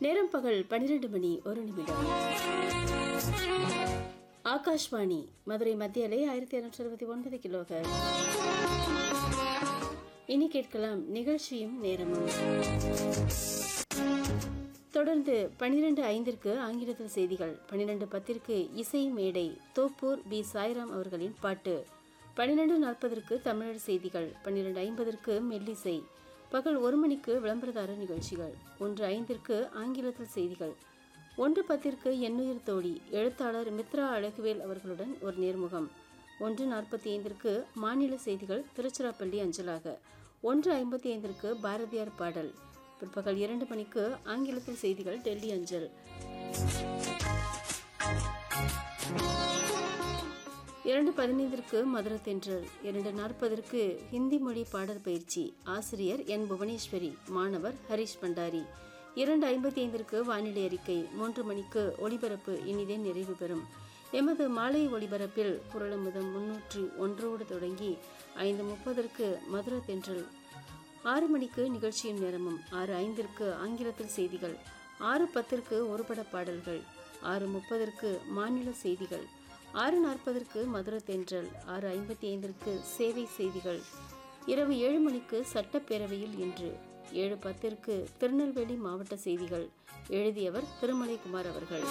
நேரம் பகல் பன்னிரண்டு மணி ஒரு நிமிடம் ஆகாஷ்வாணி மதுரை மத்திய அலை ஆயிரத்தி இருநூற்றி அறுபத்தி ஒன்பது கிலோகர் இனி கேட்கலாம் நிகழ்ச்சியும் நேரமும் தொடர்ந்து பன்னிரண்டு ஐந்திற்கு ஆங்கிலத்தில் செய்திகள் பன்னிரண்டு பத்திற்கு இசை மேடை தோப்பூர் பி சாய்ராம் அவர்களின் பாட்டு பன்னிரண்டு நாற்பதற்கு தமிழர் செய்திகள் பன்னிரண்டு ஐம்பதற்கு மெல்லிசை பகல் ஒரு மணிக்கு விளம்பரதார நிகழ்ச்சிகள் ஒன்று ஐந்திற்கு ஆங்கிலத்தில் செய்திகள் ஒன்று பத்திற்கு எண்ணுயிர் தோழி எழுத்தாளர் மித்ரா அழகுவேல் அவர்களுடன் ஒரு நேர்முகம் ஒன்று நாற்பத்தி ஐந்திற்கு மாநில செய்திகள் திருச்சிராப்பள்ளி அஞ்சலாக ஒன்று ஐம்பத்தி ஐந்திற்கு பாரதியார் பாடல் பிற்பகல் இரண்டு மணிக்கு ஆங்கிலத்தில் செய்திகள் டெல்லி அஞ்சல் இரண்டு பதினைந்திற்கு மதுரை தென்றல் இரண்டு நாற்பதற்கு ஹிந்தி மொழி பாடல் பயிற்சி ஆசிரியர் என் புவனேஸ்வரி மாணவர் ஹரிஷ் பண்டாரி இரண்டு ஐம்பத்தி ஐந்திற்கு வானிலை அறிக்கை மூன்று மணிக்கு ஒளிபரப்பு இனிதே நிறைவு பெறும் எமது மாலை ஒளிபரப்பில் குரலமுதம் முன்னூற்றி ஒன்றோடு தொடங்கி ஐந்து முப்பதற்கு மதுரை தென்றல் ஆறு மணிக்கு நிகழ்ச்சியின் நேரமும் ஆறு ஐந்திற்கு ஆங்கிலத்தில் செய்திகள் ஆறு பத்திற்கு ஒருபட பாடல்கள் ஆறு முப்பதற்கு மாநில செய்திகள் ஆறு நாற்பதற்கு மதுரை தென்றல் ஆறு ஐம்பத்தி ஐந்திற்கு சேவை செய்திகள் இரவு ஏழு மணிக்கு சட்டப்பேரவையில் இன்று ஏழு பத்திற்கு திருநெல்வேலி மாவட்ட செய்திகள் எழுதியவர் திருமலைக்குமார் அவர்கள்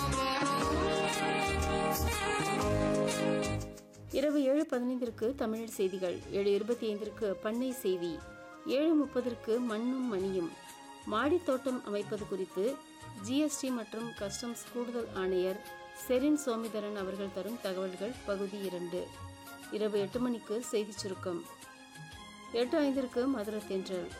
இரவு ஏழு பதினைந்திற்கு தமிழ் செய்திகள் ஏழு இருபத்தி ஐந்திற்கு பண்ணை செய்தி ஏழு முப்பதற்கு மண்ணும் மணியும் மாடித் தோட்டம் அமைப்பது குறித்து ஜிஎஸ்டி மற்றும் கஸ்டம்ஸ் கூடுதல் ஆணையர் செரின் சோமிதரன் அவர்கள் தரும் தகவல்கள் பகுதி இரண்டு இரவு எட்டு மணிக்கு செய்திச் சுருக்கம் எட்டு ஐந்திற்கு மதுரை தென்றல்